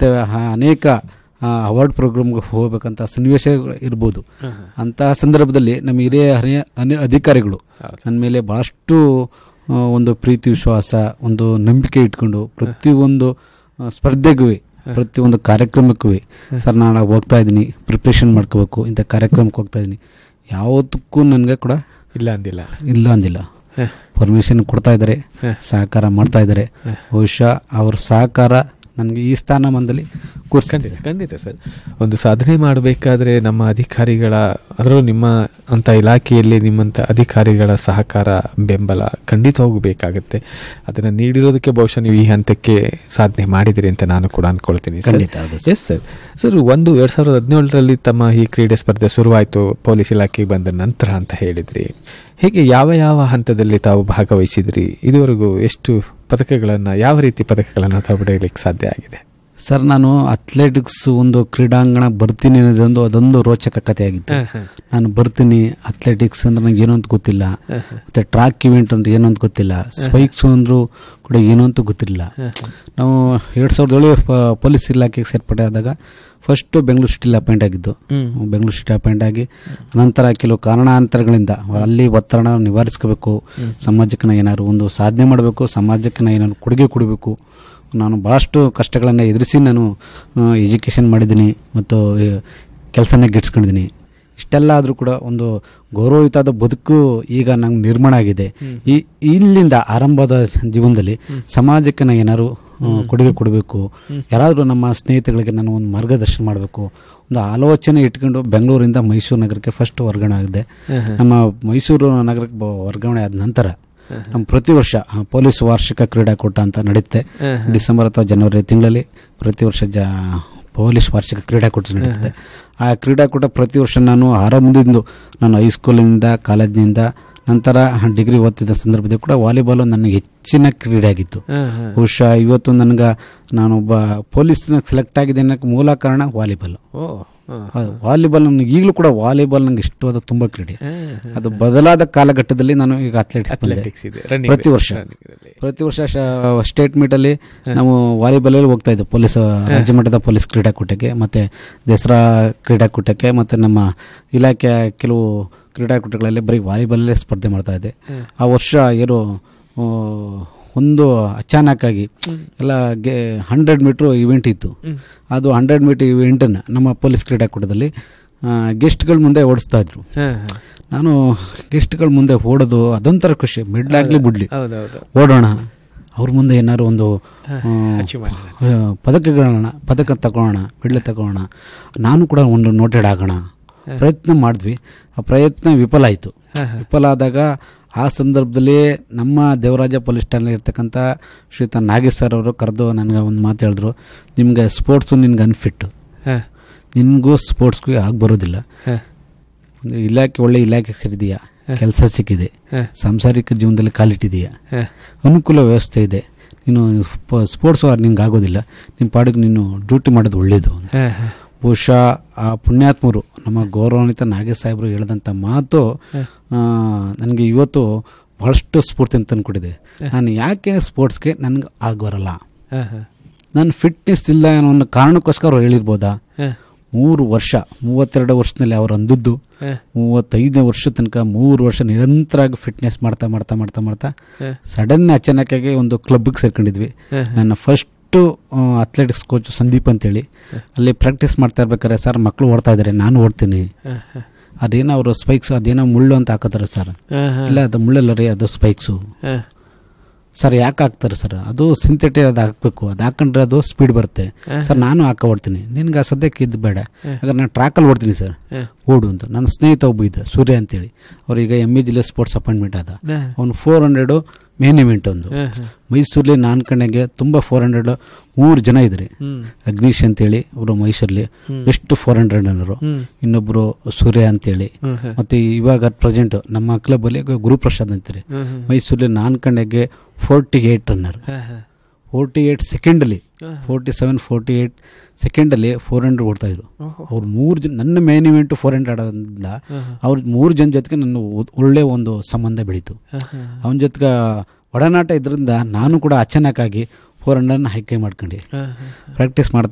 ಮತ್ತು ಅನೇಕ ಅವಾರ್ಡ್ ಪ್ರೋಗ್ರಾಮ್ಗೆ ಹೋಗ್ಬೇಕಂತ ಸನ್ನಿವೇಶ ಇರ್ಬೋದು ಅಂತಹ ಸಂದರ್ಭದಲ್ಲಿ ನಮ್ಮ ಹಿರಿಯ ಹರಿಯ- ಅನಿ- ಅಧಿಕಾರಿಗಳು ನನ್ನ ಮೇಲೆ ಭಾಳಷ್ಟು ಆ, ಒಂದು ಪ್ರೀತಿ ವಿಶ್ವಾಸ ಒಂದು ನಂಬಿಕೆ ಇಟ್ಕೊಂಡು ಪ್ರತಿಯೊಂದು ಆ, ಸ್ಪರ್ಧೆಗೂ ಪ್ರತಿಯೊಂದು ಕಾರ್ಯಕ್ರಮಕ್ಕೂ ಸರ್ ನಾನು ಹೋಗ್ತಾ ಇದ್ದೀನಿ ಪ್ರಿಪ್ರೇಷನ್ ಮಾಡ್ಕೋಬೇಕು ಇಂಥ ಕಾರ್ಯಕ್ರಮಕ್ಕೆ ಹೋಗ್ತಾ ಇದ್ದೀನಿ ಯಾವತ್ತಕ್ಕೂ ನನಗೆ ಕೂಡ ಇಲ್ಲ ಅಂದಿಲ್ಲ ಇಲ್ಲ ಅಂದಿಲ್ಲ ಪರ್ಮಿಷನ್ ಕೊಡ್ತಾ ಇದ್ದಾರೆ ಸಹಕಾರ ಮಾಡ್ತಾ ಇದ್ದಾರೆ ಬಹುಶಃ ಅವ್ರ ಸಹಕಾರ ನನಗೆ ಈ ಸ್ಥಾನಮಾನದಲ್ಲಿ ಕೂರಿಸ್ತಿದೆ ಖಂಡಿತ ಖಂಡಿತ ಸರ್ ಒಂದು ಸಾಧನೆ ಮಾಡಬೇಕಾದ್ರೆ ನಮ್ಮ ಅಧಿಕಾರಿಗಳ ಅದರಲ್ಲೂ ನಿಮ್ಮ ಅಂತ ಇಲಾಖೆಯಲ್ಲಿ ನಿಮ್ಮಂಥ ಅಧಿಕಾರಿಗಳ ಸಹಕಾರ ಬೆಂಬಲ ಖಂಡಿತ ಹೋಗಬೇಕಾಗತ್ತೆ ಅದನ್ನು ನೀಡಿರೋದಕ್ಕೆ ಬಹುಶಃ ನೀವು ಈ ಹಂತಕ್ಕೆ ಸಾಧನೆ ಮಾಡಿದಿರಿ ಅಂತ ನಾನು ಕೂಡ ಅನ್ಕೊಳ್ತೀನಿ ಸರ್ ಖಂಡಿತ ಹೌದು ಸರ್. ಎಸ್ ಸರ್ ಸರ್ ಒಂದು ಎರಡ್ ಸಾವಿರದ ಹದಿನೇಳರಲ್ಲಿ ತಮ್ಮ ಈ ಕ್ರೀಡೆ ಸ್ಪರ್ಧೆ ಶುರುವಾಯಿತು ಪೊಲೀಸ್ ಇಲಾಖೆಗೆ ಬಂದ ನಂತರ ಅಂತ ಹೇಳಿದ್ರಿ ಹೇಗೆ ಯಾವ ಯಾವ ಹಂತದಲ್ಲಿ ತಾವು ಭಾಗವಹಿಸಿದ್ರಿ ಇದುವರೆಗೂ ಎಷ್ಟು ಪದಕಗಳನ್ನು ಯಾವ ರೀತಿ ಪದಕಗಳನ್ನು ತಾವು ಪಡೆಯಲಿಕ್ಕೆ ಸಾಧ್ಯ ಆಗಿದೆ ಸರ್ ನಾನು ಅಥ್ಲೆಟಿಕ್ಸ್ ಒಂದು ಕ್ರೀಡಾಂಗಣ ಬರ್ತೀನಿ ಅನ್ನೋದೊಂದು ಅದೊಂದು ರೋಚಕ ಕಥೆಯಾಗಿತ್ತು ನಾನು ಬರ್ತೀನಿ ಅಥ್ಲೆಟಿಕ್ಸ್ ಅಂದ್ರೆ ನಂಗೆ ಏನೋ ಅಂತ ಗೊತ್ತಿಲ್ಲ ಮತ್ತೆ ಟ್ರ್ಯಾಕ್ ಇವೆಂಟ್ ಅಂದ್ರೆ ಏನೋ ಅಂತ ಗೊತ್ತಿಲ್ಲ ಸ್ಪೈಕ್ಸ್ ಅಂದ್ರು ಕೂಡ ಏನೋ ಅಂತ ಗೊತ್ತಿರಲಿಲ್ಲ ನಾವು ಎರಡು ಸಾವಿರದ ಏಳು ಪ- ಪೊಲೀಸ್ ಇಲಾಖೆಗೆ ಸೇರ್ಪಡೆ ಆದಾಗ ಫಸ್ಟು ಬೆಂಗಳೂರು ಸಿಟಿಲಿ ಅಪಾಯಿಂಟ್ ಆಗಿದ್ದು ಬೆಂಗಳೂರು ಸಿಟಿ ಅಪಾಯಿಂಟ್ ಆಗಿ ನಂತರ ಕೆಲವು ಕಾರಣಾಂತರಗಳಿಂದ ಅಲ್ಲಿ ಒತ್ತಡ ನಿವಾರಿಸ್ಕೋಬೇಕು ಸಮಾಜಕ್ಕೆ ನಾ ಏನಾದ್ರು ಒಂದು ಸಾಧನೆ ಮಾಡಬೇಕು ಸಮಾಜಕ್ಕೆ ನಾ ಏನಾದ್ರು ಕೊಡುಗೆ ಕೊಡಬೇಕು ನಾನು ಭಾಳಷ್ಟು ಕಷ್ಟಗಳನ್ನು ಎದುರಿಸಿ ನಾನು ಎಜುಕೇಷನ್ ಮಾಡಿದ್ದೀನಿ ಮತ್ತು ಕೆಲಸನ ಗಿಟ್ಸ್ಕೊಂಡಿದ್ದೀನಿ ಇಷ್ಟೆಲ್ಲ ಆದರೂ ಕೂಡ ಒಂದು ಗೌರವಯುತವಾದ ಬದುಕು ಈಗ ನಂಗೆ ನಿರ್ಮಾಣ ಆಗಿದೆ ಈ ಇಲ್ಲಿಂದ ಆರಂಭದ ಜೀವನದಲ್ಲಿ ಸಮಾಜಕ್ಕೆ ನಾನು ಏನಾದ್ರು ಆ, ಕೊಡುಗೆ ಕೊಡಬೇಕು ಯಾರಾದರೂ ನಮ್ಮ ಸ್ನೇಹಿತಗಳಿಗೆ ನಾನು ಒಂದು ಮಾರ್ಗದರ್ಶನ ಮಾಡಬೇಕು ಒಂದು ಆಲೋಚನೆ ಇಟ್ಕೊಂಡು ಬೆಂಗಳೂರಿಂದ ಮೈಸೂರು ನಗರಕ್ಕೆ ಫಸ್ಟ್ ವರ್ಗಾವಣೆ ಆಗಿದೆ ನಮ್ಮ ಮೈಸೂರು ನಗರಕ್ಕೆ ಬ- ವರ್ಗಾವಣೆ ಆದ ನಂತರ ನಮ್ಮ ಪ್ರತಿ ವರ್ಷ ಆ, ಪೊಲೀಸ್ ವಾರ್ಷಿಕ ಕ್ರೀಡಾಕೂಟ ಅಂತ ನಡೆಯುತ್ತೆ ಡಿಸೆಂಬರ್ ಅಥವಾ ಜನವರಿ ತಿಂಗಳಲ್ಲಿ ಪ್ರತಿ ವರ್ಷ ಜ ಪೊಲೀಸ್ ವಾರ್ಷಿಕ ಕ್ರೀಡಾಕೂಟ ನಡೀತದೆ ಆ ಕ್ರೀಡಾಕೂಟ ಪ್ರತಿ ವರ್ಷ ನಾನು ಆರಂಭದಿಂದ ನಾನು ಹೈಸ್ಕೂಲಿನಿಂದ ಕಾಲೇಜಿನಿಂದ ನಂತರ ಡಿಗ್ರಿ ಓದ್ತಿದ್ದ ಸಂದರ್ಭದಲ್ಲಿ ಕೂಡ ವಾಲಿಬಾಲ್ ನನ್ನ ಹೆಚ್ಚಿನ ಕ್ರೀಡೆ ಆಗಿತ್ತು ಬಹುಶಃ ಇವತ್ತು ನನಗೆ ನಾನೊಬ್ಬ ಪೊಲೀಸ್ನ ಸೆಲೆಕ್ಟ್ ಆಗಿದೆ ಅನ್ನೋಕ್ಕೆ ಮೂಲ ಕಾರಣ ವಾಲಿಬಾಲ್ ಓ ವಾಲಿಬಾಲ್ ನನಗೆ ಈಗಲೂ ಕೂಡ ವಾಲಿಬಾಲ್ ನಂಗೆ ಇಷ್ಟವಾದ ತುಂಬ ಕ್ರೀಡೆ ಅದು ಬದಲಾದ ಕಾಲಘಟ್ಟದಲ್ಲಿ ನಾನು ಈಗ ಅಥ್ಲೆಟಿಕ್ಸ್ ಅಥ್ಲೆಟಿಕ್ಸ್ ಇದೆ ರನ್ನಿಂಗ್ ಪ್ರತಿ ವರ್ಷ ಪ್ರತಿ ವರ್ಷ ಸ್ಟೇಟ್ ಮೀಟಲ್ಲಿ ನಾವು ವಾಲಿಬಾಲಲ್ಲಿ ಹೋಗ್ತಾ ಇದ್ದೆ ಪೊಲೀಸ್ ರಾಜ್ಯ ಮಟ್ಟದ ಪೊಲೀಸ್ ಕ್ರೀಡಾಕೂಟಕ್ಕೆ ಮತ್ತು ದಸರಾ ಕ್ರೀಡಾಕೂಟಕ್ಕೆ ಮತ್ತು ನಮ್ಮ ಇಲಾಖೆಯ ಕೆಲವು ಕ್ರೀಡಾಕೂಟಗಳಲ್ಲಿ ಬರೀ ವಾಲಿಬಾಲಲ್ಲೇ ಸ್ಪರ್ಧೆ ಮಾಡ್ತಾ ಇದ್ದೆ ಆ ವರ್ಷ ಏನು ಆ, ಒಂದು ಅಚಾನಕ್ಕಾಗಿ ಎಲ್ಲ ಗೆ ಹಂಡ್ರೆಡ್ ಮೀಟ್ರ್ ಇವೆಂಟ್ ಇತ್ತು ಅದು ಹಂಡ್ರೆಡ್ ಮೀಟರ್ ಇವೆಂಟನ್ನು ನಮ್ಮ ಪೊಲೀಸ್ ಕ್ರೀಡಾಕೂಟದಲ್ಲಿ ಗೆಸ್ಟ್ಗಳ ಮುಂದೆ ಓಡಿಸ್ತಾ ಇದ್ರು ನಾನು ಗೆಸ್ಟ್ಗಳ ಮುಂದೆ ಓಡೋದು ಅದೊಂಥರ ಖುಷಿ ಮಿಡ್ಲಾಗ್ಲಿ ಬಿಡ್ಲಿ ಹೌದೌದು ಓಡೋಣ ಅವ್ರ ಮುಂದೆ ಏನಾದ್ರು ಒಂದು ಆ, ಆ, ಪದಕಗಳನ್ನ ಪದಕ ತಗೊಳ್ಳೋಣ ಮೆಡ್ಲ್ ತಗೊಳ್ಳೋಣ ನಾನು ಕೂಡ ಒಂದು ನೋಟೆಡ್ ಆಗೋಣ ಪ್ರಯತ್ನ ಮಾಡಿದ್ವಿ ಆ ಪ್ರಯತ್ನ ವಿಫಲ ಆಯಿತು ವಿಫಲ ಆದಾಗ ಆ ಸಂದರ್ಭದಲ್ಲಿ ನಮ್ಮ ದೇವರಾಜ ಪೊಲೀಸ್ ಠಾಣೆ ಇರ್ತಕ್ಕಂಥ ಶ್ರೀಯುತ ನಾಗೇಶ್ ಸರ್ ಅವರು ಕರೆದು ನನಗೆ ಒಂದು ಮಾತು ಹೇಳಿದ್ರು ನಿಮ್ಗೆ ಸ್ಪೋರ್ಟ್ಸು ನಿನ್ಗೆ ಅನ್ಫಿಟ್ಟು ನಿನಗೂ ಸ್ಪೋರ್ಟ್ಸ್ಗೂ ಆಗಿ ಬರೋದಿಲ್ಲ ಒಂದು ಇಲಾಖೆ ಒಳ್ಳೆ ಇಲಾಖೆ ಸೇರಿದೆಯಾ ಕೆಲಸ ಸಿಕ್ಕಿದೆ ಸಾಂಸಾರಿಕ ಜೀವನದಲ್ಲಿ ಕಾಲಿಟ್ಟಿದೆಯಾ ಅನುಕೂಲ ವ್ಯವಸ್ಥೆ ಇದೆ ನೀನು ಸ್ಪೋರ್ಟ್ಸ್ ನಿಂಗೆ ಆಗೋದಿಲ್ಲ ನಿಮ್ಮ ಪಾಡಿಗೆ ನೀನು ಡ್ಯೂಟಿ ಮಾಡೋದು ಒಳ್ಳೆಯದು ಅಂತ ಬಹುಶಃ ಆ ಪುಣ್ಯಾತ್ಮರು ನಮ್ಮ ಗೌರವಾನ್ವಿತ ನಾಗೇಶ್ ಸಾಹೇಬರು ಹೇಳಿದಂಥ ಮಾತು ನನಗೆ ಇವತ್ತು ಬಹಳಷ್ಟು ಸ್ಫೂರ್ತಿ ಅಂತ ತಂದ್ಕೊಟ್ಟಿದೆ ನಾನು ಯಾಕೆ ಸ್ಪೋರ್ಟ್ಸ್ಗೆ ನನಗೆ ಆಗಬರಲ್ಲ ನಾನು ಫಿಟ್ನೆಸ್ ಇಲ್ಲ ಅನ್ನೋ ಒಂದು ಕಾರಣಕ್ಕೋಸ್ಕರ ಅವ್ರು ಹೇಳಿರ್ಬೋದಾ ಮೂರು ವರ್ಷ ಮೂವತ್ತೆರಡು ವರ್ಷದಲ್ಲಿ ಅವ್ರು ಅಂದದ್ದು ಮೂವತ್ತೈದನೇ ವರ್ಷ ತನಕ ಮೂರು ವರ್ಷ ನಿರಂತರವಾಗಿ ಫಿಟ್ನೆಸ್ ಮಾಡ್ತಾ ಮಾಡ್ತಾ ಮಾಡ್ತಾ ಮಾಡ್ತಾ ಸಡನ್ ಅಚಾನಕ್ಕಾಗಿ ಒಂದು ಕ್ಲಬ್ಗೆ ಸೇರ್ಕೊಂಡಿದ್ವಿ ನನ್ನ ಫಸ್ಟು ಅಥ್ಲೆಟಿಕ್ಸ್ ಕೋಚ್ ಸಂದೀಪ್ ಅಂತೇಳಿ ಅಲ್ಲಿ ಪ್ರಾಕ್ಟೀಸ್ ಮಾಡ್ತಾ ಇರ್ಬೇಕಾದ್ರೆ ಸರ್ ಮಕ್ಕಳು ಓಡ್ತಾ ಇದ್ದಾರೆ ನಾನು ಓಡ್ತೀನಿ ಅದೇನೋ ಅವರು ಸ್ಪೈಕ್ಸ್ ಅದೇನೋ ಮುಳ್ಳು ಅಂತ ಹಾಕೋತಾರೆ ಸರ್ ಇಲ್ಲ ಅದು ಮುಳ್ಳಲ್ಲ ರೀ ಅದು ಸ್ಪೈಕ್ಸು ಸರ್ ಯಾಕೆ ಹಾಕ್ತಾರೆ ಸರ್ ಅದು ಸಿಂಥೆಟಿಕ್ ಅದು ಹಾಕಬೇಕು ಅದು ಹಾಕೊಂಡ್ರೆ ಅದು ಸ್ಪೀಡ್ ಬರುತ್ತೆ ಸರ್ ನಾನು ಹಾಕ ಓಡ್ತೀನಿ ನಿನ್ಗೆ ಆ ಸದ್ಯಕ್ಕೆ ಇದು ಬೇಡ ಯಾಕಂದ್ರೆ ನಾನು ಟ್ರ್ಯಾಕಲ್ಲಿ ಓಡ್ತೀನಿ ಸರ್ ಓಡು ಅಂತ ನನ್ನ ಸ್ನೇಹಿತ ಒಬ್ಬ ಇದ್ದ ಸೂರ್ಯ ಅಂತೇಳಿ ಅವ್ರೀಗ ಎಮ್ ಇ ಜಿಲ್ಲೆ ಸ್ಪೋರ್ಟ್ಸ್ ಅಪಾಯಿಂಟ್ಮೆಂಟ್ ಆದ ಅವನು ಫೋರ್ ಹಂಡ್ರೆಡು ಮೇನ್ ಇವೆಂಟ್ ಒಂದು ಮೈಸೂರಲ್ಲಿ ನಾನು ಕಣಗೆ ತುಂಬ ಫೋರ್ ಹಂಡ್ರೆಡ್ ಮೂರು ಜನ ಇದ್ರಿ ಅಗ್ನೀಶ್ ಅಂತೇಳಿ ಅವರು ಮೈಸೂರಲ್ಲಿ ಬೆಸ್ಟ್ ಫೋರ್ ಹಂಡ್ರೆಡ್ ಅನ್ನೋರು ಇನ್ನೊಬ್ರು ಸೂರ್ಯ ಅಂತೇಳಿ ಮತ್ತೆ ಇವಾಗ ಪ್ರೆಸೆಂಟ್ ನಮ್ಮ ಕ್ಲಬ್ ಅಲ್ಲಿ ಗುರುಪ್ರಸಾದ್ ಅಂತಾರೆ ಮೈಸೂರಲ್ಲಿ ನಾನು ಕಣಗೆ forty eight runner forty eight ಸೆಕೆಂಡಲ್ಲಿ ಫೋರ್ಟಿ ಸೆವೆನ್ ಫೋರ್ಟಿ ಏಟ್ ಸೆಕೆಂಡಲ್ಲಿ ಫೋರ್ ಹಂಡ್ರೆಡ್ ಓಡ್ತಾ ಇದ್ರು ಅವ್ರು ಮೂರು ಜನ ನನ್ನ ಮೇನ್ ಇವೆಂಟ್ ಫೋರ್ ಹಂಡ್ರೆಡ್ ಆಡೋದ್ರಿಂದ ಅವ್ರ ಮೂರು ಜನ ಜೊತೆಗೆ ನನ್ನ ಒ- ಒಳ್ಳೆ ಒಂದು ಸಂಬಂಧ ಬೆಳೀತು ಅವನ ಜೊತೆಗೆ ಒಡನಾಟ ಇದರಿಂದ ನಾನು ಕೂಡ ಅಚಾನಕ್ಕಾಗಿ ಫೋರ್ ಹಂಡ್ರೆಡ್ನ ಹೈಕೆ ಮಾಡ್ಕೊಂಡು ಪ್ರಾಕ್ಟೀಸ್ ಮಾಡ್ತಾ